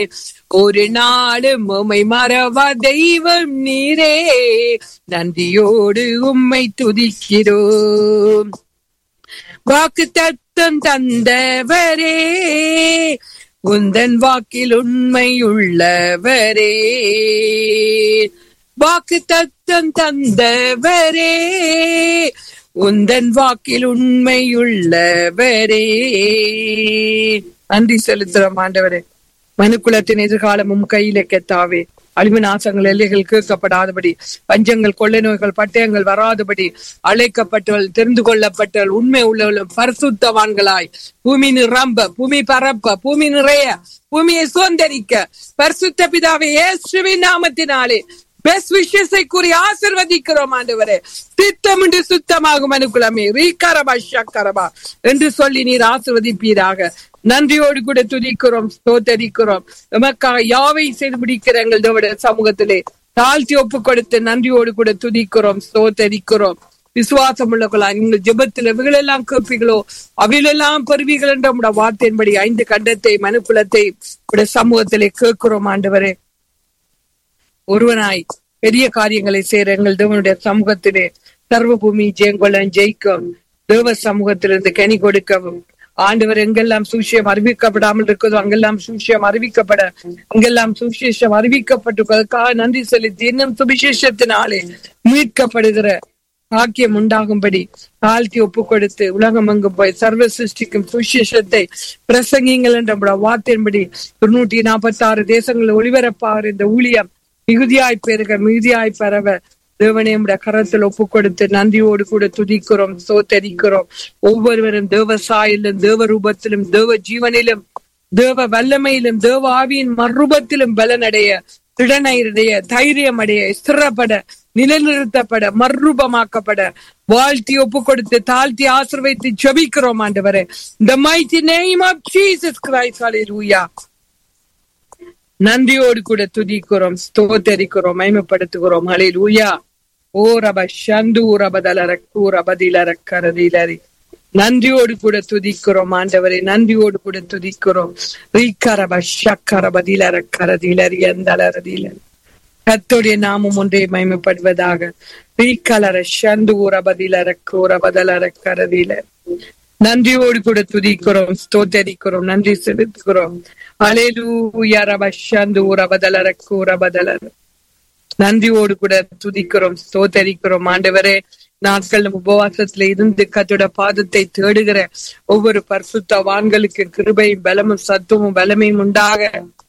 ஒரு நாளும் உம்மை மறவா தெய்வம் நீரே நன்றியோடு உம்மை துதிக்கிறோம் வாக்கு தத்தம் தந்தவரே உந்தன் வாக்கில் உண்மை உள்ளவரே வாக்கு தத்தம் தந்தவரே உந்தன் வாக்கில் உண்மையுள்ளவரே நன்றி செலுத்துறோம் ஆண்டவரே மனுக்குலத்தின் எதிர்காலமும் கையில கெத்தாவே அழிவு நாசங்கள் எல்லைகள் கேட்கப்படாதபடி பஞ்சங்கள் கொள்ளை நோய்கள் பட்டயங்கள் வராதபடி அழைக்கப்பட்டவள் தெரிந்து கொள்ளப்பட்டவள் உண்மை உள்ளவள் பரிசுத்தவான்களாய் பூமி நிரம்ப பூமி பரப்ப பூமி நிறைய பூமியை சுதந்திரிக்க பரிசுத்த பிதாவை இயேசுவின் நாமத்தினாலே பெஸ்ட் விஷயத்தை கூறி ஆசிர்வதிக்கிறோம் ஆண்டவரே திட்டம் என்று சுத்தமாகும் அனுகுலமே ரீகரபா ஷக்கரபா என்று சொல்லி நீர் ஆசிர்வதிப்பீராக நன்றியோடு கூட துதிக்கிறோம் ஸ்தோத்தரிக்கிறோம் எமக்காக யாவை செய்து முடிக்கிற எங்கள் தேவட சமூகத்திலே தாழ்த்தி ஒப்பு கொடுத்து நன்றியோடு கூட துதிக்கிறோம் ஸ்தோத்தரிக்கிறோம் விசுவாசம் உள்ளவர்களா நீங்கள் ஜெபத்தில் எவைகளெல்லாம் கேட்பீங்களோ அவைகளெல்லாம் பெறுவீர்கள் என்ற உடைய வார்த்தையின்படி ஐந்து கண்டத்தை மனுக்குலத்தை உடைய சமூகத்திலே கேட்கிறோம் ஆண்டவரே ஒருவனாய் பெரிய காரியங்களை செய்யற எங்கள் தேவனுடைய சமூகத்திலே சர்வ பூமி ஜெயங்கொள்ளன் ஜெயிக்கும் தேவ சமூகத்திலிருந்து கனி கொடுக்கவும் ஆண்டவர் எங்கெல்லாம் சூசியம் அறிவிக்கப்படாமல் இருக்கிறதோ அங்கெல்லாம் சூசியம் அறிவிக்கப்பட அங்கெல்லாம் சுவிசேஷம் அறிவிக்கப்பட்டிருப்பதற்காக நன்றி செலுத்தி இன்னும் சுவிசேஷத்தினாலே மீட்கப்படுகிற பாக்கியம் உண்டாகும்படி தாழ்த்தி ஒப்பு கொடுத்து உலகம் அங்கு போய் சர்வ சிருஷ்டிக்கும் சுவிசேஷத்தை பிரசங்கிங்கள் என்ற வார்த்தையின்படி தொண்ணூற்றி நாற்பத்தி ஆறு தேசங்களில் ஒளிபரப்பாகிற இந்த ஊழியம் மிகுதியாய் பெருக மிகுதியாய் பரவ தேவனே உடைய கரத்தில் ஒப்பு கொடுத்து நன்றியோடு கூட துதிக்கிறோம் சோத்தரிக்கிறோம் ஒவ்வொருவரும் தேவ சாயிலும் தேவ ரூபத்திலும் தேவ ஜீவனிலும் தேவ வல்லமையிலும் தேவ ஆவியின் மறுரூபத்திலும் பலனடைய திடனைடைய தைரியம் அடைய ஸ்திரப்பட நிலைநிறுத்தப்பட மறுரூபமாக்கப்பட வாழ்த்தி ஒப்பு கொடுத்து தாழ்த்தி ஆசிர்வைத்து ஜபிக்கிறோம் ஆண்டவரே இந்த mighty name of Jesus Christ hallelujah நன்றியோடு கூட துதிக்கிறோம் ஸ்தோத்தரிக்கிறோம் மயமப்படுத்துகிறோம் ஹலே லூயா ஓ ரப சந்து ரபதலர கூரபதிலர கரதிலரி நன்றியோடு கூட துதிக்கிறோம் ஆண்டவரே நன்றியோடு கூட துதிக்கிறோம் ரீக்கரப ஷக்கரபதிலர கரதிலரி எந்தலரதிலரி கத்தோடைய நாமம் ஒன்றே மயமப்படுவதாக ரீக்கலர சந்து ரபதிலர கூரபதலர கரதிலரி நன்றியோடு கூட துதிக்கிறோம் ஸ்தோத்தரிக்கிறோம் நன்றி செலுத்துகிறோம் அலேலூயா ரபஷந்து ரபதலர கூரபதலர நன்றியோடு கூட துதிக்கிறோம் ஸ்தோத்தரிக்கிறோம் ஆண்டவரே நாட்கள் உபவாசத்துல இருந்து கத்தோட பாதத்தை தேடுகிற ஒவ்வொரு பரிசுத்தவான்களுக்கு கிருபையும் பலமும் சத்துவமும் பலமையும் உண்டாக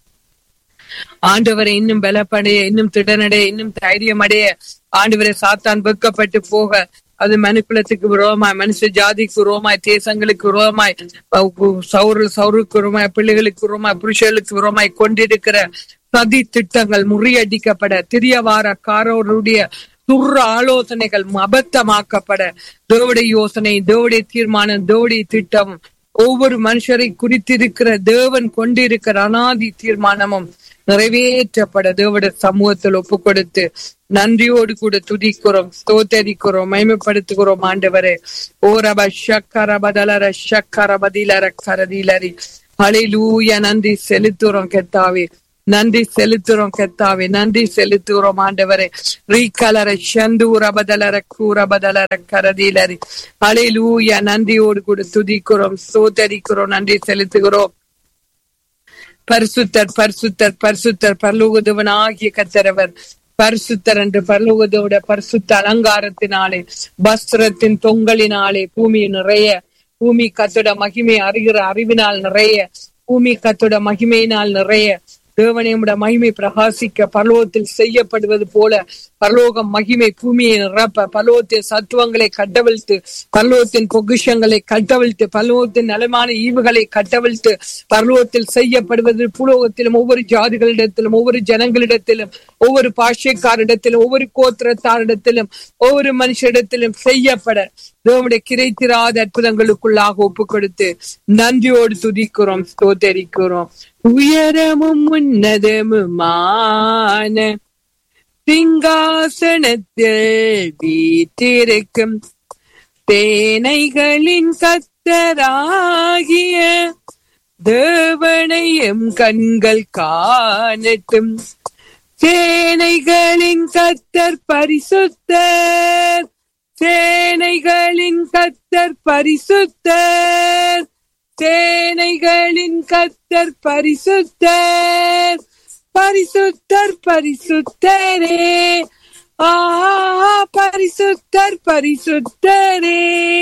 ஆண்டவரை இன்னும் பலப்படைய இன்னும் திடனடைய இன்னும் தைரியம் அடைய ஆண்டவரை சாத்தான் வெக்கப்பட்டு போக அது மனுக்குலத்துக்கு விரோமாய் மனுஷ ஜாதிக்கு விரோமாய் தேசங்களுக்கு விரோமாய் சௌரு சௌருக்கு விரோமாய் பிள்ளைகளுக்கு விரோமாய் புருஷர்களுக்கு விரோமாய் கொண்டிருக்கிற சதி திட்டங்கள் முறியடிக்கப்பட திரியவார காரோருடைய துர்ற ஆலோசனைகள் அபத்தமாக்கப்பட தேவடைய யோசனை தேவடைய தீர்மானம் தேவடைய திட்டம் ஒவ்வொரு மனுஷரை குறித்திருக்கிற தேவன் கொண்டிருக்கிற அனாதி தீர்மானமும் நிறைவேற்றப்பட தேவட சமூகத்தில் ஒப்பு கொடுத்து நன்றியோடு கூட துதிக்கிறோம் ஸ்தோத்தரிக்கிறோம் மயமப்படுத்துகிறோம் ஆண்டவரே ஓரப ஷக்கரபதலர ஷக்கரபதிலர கரதிலரி அலையிலூய நன்றி செலுத்துறோம் கெத்தாவே நன்றி செலுத்துறோம் கெத்தாவே நன்றி செலுத்துகிறோம் ஆண்டவரே ரீகலர சந்தூர பதலர கூற பதலர கரதிலரி அலையிலூய நன்றியோடு கூட துதிக்கிறோம் சோதரிக்கிறோம் நன்றி செலுத்துகிறோம் பரிசுத்தர் பரிசுத்தர் பரிசுத்தர் பரலோகதவன் ஆகிய கத்தரவர் பரிசுத்தர் என்று பரலோகதோட பரிசுத்த அலங்காரத்தினாலே வஸ்திரத்தின் தொங்கலினாலே பூமி நிறைய பூமி கத்தோட மகிமை அறிகிற அறிவினால் நிறைய பூமி கத்தோட மகிமையினால் நிறைய தேவனையுடைய மகிமை பிரகாசிக்க பரலோகத்தில் செய்யப்படுவது போல பரலோகம் மகிமை பூமியை நிரப்ப பரலோகத்தின் சத்துவங்களை கட்டவிழ்த்து பரலோகத்தின் பொக்கிஷங்களை கட்டவிழ்த்து பரலோகத்தின் நலமான ஈவுகளை கட்டவிழ்த்து பரலோகத்தில் செய்யப்படுவது பூலோகத்திலும் ஒவ்வொரு ஜாதிகளிடத்திலும் ஒவ்வொரு ஜனங்களிடத்திலும் ஒவ்வொரு பாஷைக்காரிடத்திலும் ஒவ்வொரு கோத்திரத்தாரிடத்திலும் ஒவ்வொரு மனுஷரிடத்திலும் செய்யப்பட தேவனுடைய கிடைத்திராத அற்புதங்களுக்குள்ளாக ஒப்பு கொடுத்து நன்றியோடு துதிக்கிறோம் ஸ்தோத்தரிக்கிறோம் உயரமும் உன்னதமுமான சிங்காசனத்தில் வீட்டிருக்கும் தேனைகளின் கத்தராகிய தேவனை எம் கண்கள் காணட்டும் சேனைகளின் கத்தர் பரிசுத்தர் சேனைகளின் கத்தர் பரிசுத்தர் சேனைகளின் கத்தர் பரிசுத்தர் பரிசுத்தர் பரிசுத்தரே ஆ பரிசுத்தர் பரிசுத்தரே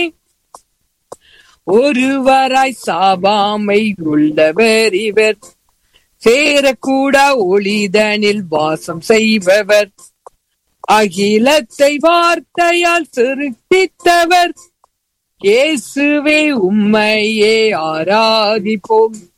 ஒருவராய் சாவாமை உள்ளவர் இவர் சேரக்கூட ஒளிதனில் வாசம் செய்பவர் அகிலத்தை வார்த்தையால் சிருஷ்டித்தவர் இயேசுவே உம்மையே ஆராதிப்போம்